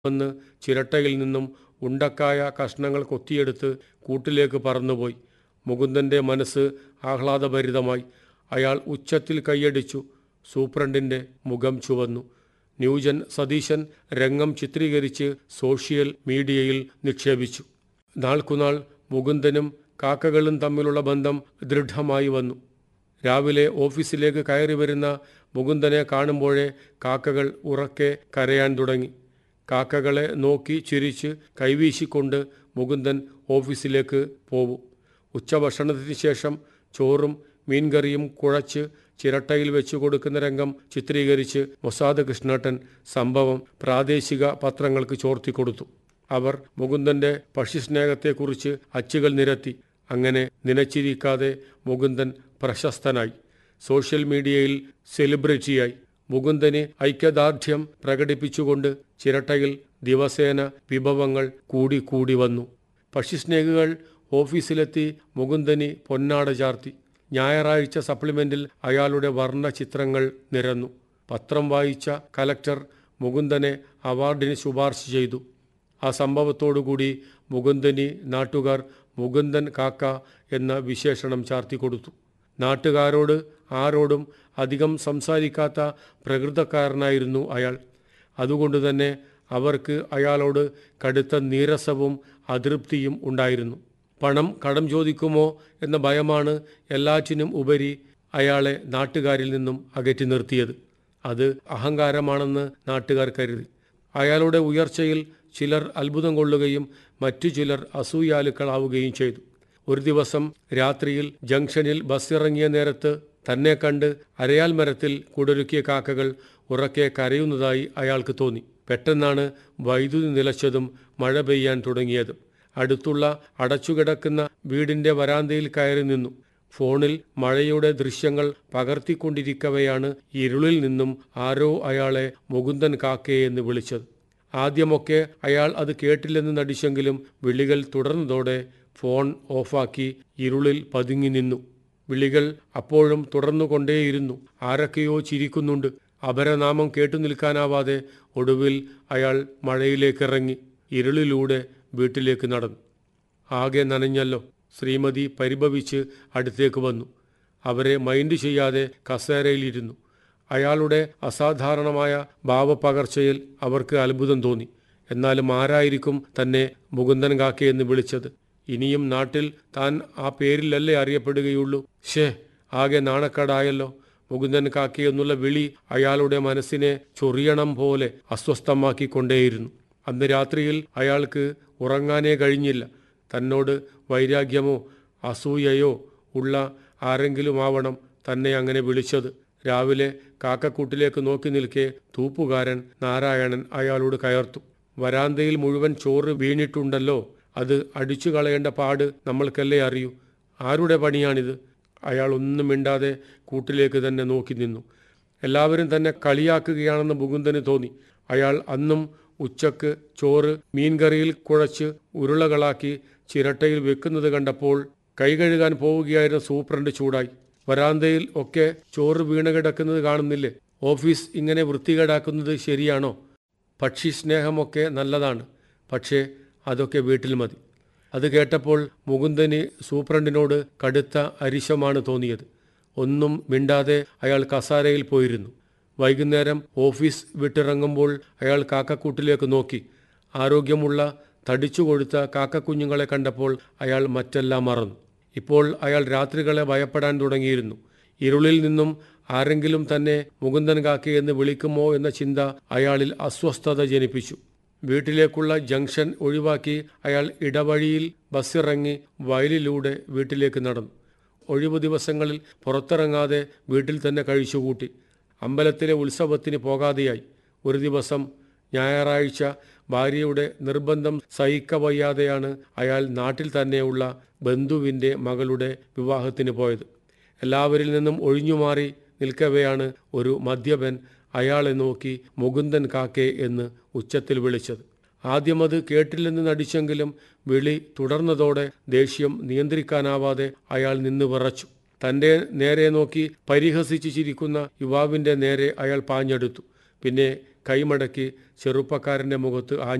വന്ന് ചിരട്ടയിൽ നിന്നും ഉണ്ടക്കായ കഷ്ണങ്ങൾ കൊത്തിയെടുത്ത് കൂട്ടിലേക്ക് പറന്നുപോയി മുകുന്ദൻ്റെ മനസ്സ് ആഹ്ലാദഭരിതമായി അയാൾ ഉച്ചത്തിൽ കൈയടിച്ചു സൂപ്രണ്ടിൻ്റെ മുഖം ചുവന്നു ന്യൂജൻ സതീശൻ രംഗം ചിത്രീകരിച്ച് സോഷ്യൽ മീഡിയയിൽ നിക്ഷേപിച്ചു നാൾക്കുനാൾ മുകുന്ദനും കാക്കകളും തമ്മിലുള്ള ബന്ധം ദൃഢമായി വന്നു രാവിലെ ഓഫീസിലേക്ക് കയറി വരുന്ന മുകുന്ദനെ കാണുമ്പോഴേ കാക്കകൾ ഉറക്കെ കരയാൻ തുടങ്ങി കാക്കകളെ നോക്കി ചിരിച്ച് കൈവീശിക്കൊണ്ട് മുകുന്ദൻ ഓഫീസിലേക്ക് പോവും ഉച്ചഭക്ഷണത്തിന് ശേഷം ചോറും മീൻകറിയും കുഴച്ച് ചിരട്ടയിൽ വെച്ചു കൊടുക്കുന്ന രംഗം ചിത്രീകരിച്ച് മൊസാദ് കൃഷ്ണേട്ടൻ സംഭവം പ്രാദേശിക പത്രങ്ങൾക്ക് ചോർത്തിക്കൊടുത്തു അവർ മുകുന്ദന്റെ പക്ഷിസ്നേഹത്തെക്കുറിച്ച് അച്ചുകൾ നിരത്തി അങ്ങനെ നനച്ചിരിക്കാതെ മുകുന്ദൻ പ്രശസ്തനായി സോഷ്യൽ മീഡിയയിൽ സെലിബ്രിറ്റിയായി മുകുന്ദന് ഐക്യദാർഢ്യം പ്രകടിപ്പിച്ചുകൊണ്ട് ചിരട്ടയിൽ ദിവസേന വിഭവങ്ങൾ കൂടി കൂടി വന്നു പക്ഷിസ്നേഹികൾ ഓഫീസിലെത്തി മുകുന്ദന് പൊന്നാട ചാർത്തി ഞായറാഴ്ച സപ്ലിമെന്റിൽ അയാളുടെ വർണ്ണ ചിത്രങ്ങൾ നിരന്നു പത്രം വായിച്ച കലക്ടർ മുകുന്ദനെ അവാർഡിന് ശുപാർശ ചെയ്തു ആ സംഭവത്തോടുകൂടി മുകുന്ദനി നാട്ടുകാർ മുകുന്ദൻ കാക്ക എന്ന വിശേഷണം ചാർത്തിക്കൊടുത്തു നാട്ടുകാരോട് ആരോടും അധികം സംസാരിക്കാത്ത പ്രകൃതക്കാരനായിരുന്നു അയാൾ അതുകൊണ്ട് തന്നെ അവർക്ക് അയാളോട് കടുത്ത നീരസവും അതൃപ്തിയും ഉണ്ടായിരുന്നു പണം കടം ചോദിക്കുമോ എന്ന ഭയമാണ് എല്ലാറ്റിനും ഉപരി അയാളെ നാട്ടുകാരിൽ നിന്നും അകറ്റി നിർത്തിയത് അത് അഹങ്കാരമാണെന്ന് നാട്ടുകാർ കരുതി അയാളുടെ ഉയർച്ചയിൽ ചിലർ അത്ഭുതം കൊള്ളുകയും മറ്റു ചിലർ അസൂയാലുക്കളാവുകയും ചെയ്തു ഒരു ദിവസം രാത്രിയിൽ ജംഗ്ഷനിൽ ബസ് ഇറങ്ങിയ നേരത്ത് തന്നെ കണ്ട് അരയാൽ മരത്തിൽ കുടരുക്കിയ കാക്കകൾ ഉറക്കെ കരയുന്നതായി അയാൾക്ക് തോന്നി പെട്ടെന്നാണ് വൈദ്യുതി നിലച്ചതും മഴ പെയ്യാൻ തുടങ്ങിയതും അടുത്തുള്ള അടച്ചുകിടക്കുന്ന വീടിന്റെ വരാന്തയിൽ കയറി നിന്നു ഫോണിൽ മഴയുടെ ദൃശ്യങ്ങൾ പകർത്തിക്കൊണ്ടിരിക്കവെയാണ് ഇരുളിൽ നിന്നും ആരോ അയാളെ മുകുന്ദൻ കാക്കയെന്ന് വിളിച്ചത് ആദ്യമൊക്കെ അയാൾ അത് കേട്ടില്ലെന്ന് നടിച്ചെങ്കിലും വിളികൾ തുടർന്നതോടെ ഫോൺ ഓഫാക്കി ഇരുളിൽ പതുങ്ങി നിന്നു വിളികൾ അപ്പോഴും തുടർന്നുകൊണ്ടേയിരുന്നു ആരൊക്കെയോ ചിരിക്കുന്നുണ്ട് അപരനാമം കേട്ടു നിൽക്കാനാവാതെ ഒടുവിൽ അയാൾ മഴയിലേക്കിറങ്ങി ഇരുളിലൂടെ വീട്ടിലേക്ക് നടന്നു ആകെ നനഞ്ഞല്ലോ ശ്രീമതി പരിഭവിച്ച് അടുത്തേക്ക് വന്നു അവരെ മൈൻഡ് ചെയ്യാതെ കസേരയിലിരുന്നു അയാളുടെ അസാധാരണമായ ഭാവപകർച്ചയിൽ അവർക്ക് അത്ഭുതം തോന്നി എന്നാലും ആരായിരിക്കും തന്നെ മുകുന്ദൻ കാക്കയെന്ന് വിളിച്ചത് ഇനിയും നാട്ടിൽ താൻ ആ പേരിലല്ലേ അറിയപ്പെടുകയുള്ളൂ ഷേ ആകെ നാണക്കേടായല്ലോ മുകുന്ദൻ കാക്കയെന്നുള്ള വിളി അയാളുടെ മനസ്സിനെ ചൊറിയണം പോലെ അസ്വസ്ഥമാക്കിക്കൊണ്ടേയിരുന്നു അന്ന് രാത്രിയിൽ അയാൾക്ക് ഉറങ്ങാനേ കഴിഞ്ഞില്ല തന്നോട് വൈരാഗ്യമോ അസൂയയോ ഉള്ള ആരെങ്കിലുമാവണം തന്നെ അങ്ങനെ വിളിച്ചത് രാവിലെ കാക്കക്കൂട്ടിലേക്ക് നോക്കി നിൽക്കെ തൂപ്പുകാരൻ നാരായണൻ അയാളോട് കയർത്തു വരാന്തയിൽ മുഴുവൻ ചോറ് വീണിട്ടുണ്ടല്ലോ അത് അടിച്ചു കളയേണ്ട പാട് നമ്മൾക്കല്ലേ അറിയൂ ആരുടെ പണിയാണിത് അയാൾ ഒന്നും മിണ്ടാതെ കൂട്ടിലേക്ക് തന്നെ നോക്കി നിന്നു എല്ലാവരും തന്നെ കളിയാക്കുകയാണെന്ന് മുകുന്ദന് തോന്നി അയാൾ അന്നും ഉച്ചക്ക് ചോറ് മീൻകറിയിൽ കുഴച്ച് ഉരുളകളാക്കി ചിരട്ടയിൽ വെക്കുന്നത് കണ്ടപ്പോൾ കൈ കഴുകാൻ പോവുകയായിരുന്ന സൂപ്രണ്ട് ചൂടായി വരാന്തയിൽ ഒക്കെ ചോറ് വീണ് കിടക്കുന്നത് കാണുന്നില്ലേ ഓഫീസ് ഇങ്ങനെ വൃത്തികേടാക്കുന്നത് ശരിയാണോ പക്ഷി സ്നേഹമൊക്കെ നല്ലതാണ് പക്ഷേ അതൊക്കെ വീട്ടിൽ മതി അത് കേട്ടപ്പോൾ മുകുന്ദന് സൂപ്രണ്ടിനോട് കടുത്ത അരിശമാണ് തോന്നിയത് ഒന്നും മിണ്ടാതെ അയാൾ കസാരയിൽ പോയിരുന്നു വൈകുന്നേരം ഓഫീസ് വിട്ടിറങ്ങുമ്പോൾ അയാൾ കാക്കക്കൂട്ടിലേക്ക് നോക്കി ആരോഗ്യമുള്ള തടിച്ചു കൊഴുത്ത കാക്കക്കുഞ്ഞുങ്ങളെ കണ്ടപ്പോൾ അയാൾ മറ്റെല്ലാം മറന്നു ഇപ്പോൾ അയാൾ രാത്രികളെ ഭയപ്പെടാൻ തുടങ്ങിയിരുന്നു ഇരുളിൽ നിന്നും ആരെങ്കിലും തന്നെ മുകുന്ദൻ കാക്കയെന്ന് വിളിക്കുമോ എന്ന ചിന്ത അയാളിൽ അസ്വസ്ഥത ജനിപ്പിച്ചു വീട്ടിലേക്കുള്ള ജംഗ്ഷൻ ഒഴിവാക്കി അയാൾ ഇടവഴിയിൽ ബസ്സിറങ്ങി വയലിലൂടെ വീട്ടിലേക്ക് നടന്നു ഒഴിവു ദിവസങ്ങളിൽ പുറത്തിറങ്ങാതെ വീട്ടിൽ തന്നെ കഴിച്ചുകൂട്ടി അമ്പലത്തിലെ ഉത്സവത്തിന് പോകാതെയായി ഒരു ദിവസം ഞായറാഴ്ച ഭാര്യയുടെ നിർബന്ധം സഹിക്കവയ്യാതെയാണ് അയാൾ നാട്ടിൽ തന്നെയുള്ള ബന്ധുവിൻ്റെ മകളുടെ വിവാഹത്തിന് പോയത് എല്ലാവരിൽ നിന്നും ഒഴിഞ്ഞുമാറി നിൽക്കവെയാണ് ഒരു മദ്യപൻ അയാളെ നോക്കി മുകുന്ദൻ കാക്കേ എന്ന് ഉച്ചത്തിൽ വിളിച്ചത് ആദ്യം അത് കേട്ടില്ലെന്ന് നടിച്ചെങ്കിലും വിളി തുടർന്നതോടെ ദേഷ്യം നിയന്ത്രിക്കാനാവാതെ അയാൾ നിന്ന് വിറച്ചു തൻ്റെ നേരെ നോക്കി പരിഹസിച്ച് ചിരിക്കുന്ന യുവാവിൻ്റെ നേരെ അയാൾ പാഞ്ഞെടുത്തു പിന്നെ കൈമടക്കി ചെറുപ്പക്കാരൻ്റെ മുഖത്ത് ആഞ്ഞു